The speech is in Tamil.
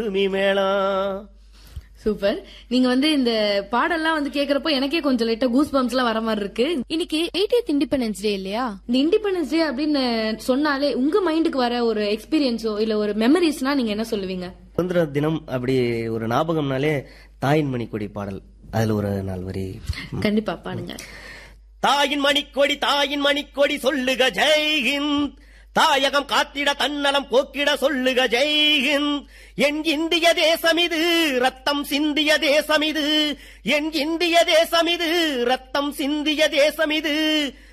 பூமி மேளம் சூப்பர் நீங்க வந்து இந்த பாடல்லாம் வந்து கேக்குறப்போ எனக்கே கொஞ்சம் லைட்டா கூஸ் பம்ப்ஸ் எல்லாம் வர மாதிரி இருக்கு இன்னைக்கு 80th இண்டிபெண்டன்ஸ் டே இல்லையா இந்த இண்டிபெண்டன்ஸ் டே அப்படின்னு சொன்னாலே உங்க மைண்டுக்கு வர ஒரு எக்ஸ்பீரியன்ஸோ இல்ல ஒரு மெமரிஸ்னா நீங்க என்ன சொல்லுவீங்க சுதந்திர தினம் அப்படி ஒரு ஞாபகம்னாலே தாயின் மணிக்கொடி பாடல் அதுல ஒரு நாள் வரி கண்டிப்பா பாடுங்க தாயின் மணிக்கொடி தாயின் மணிக்கொடி சொல்லுக ஜெய்ஹிந்த் தாயகம் காத்திட தன்னலம் போக்கிட சொல்லுக ஜெய்ஹிந்த் என் இந்திய தேசம் இது ரத்தம் சிந்திய தேசம் இது என் இந்திய தேசம் இது ரத்தம் சிந்திய தேசம் இது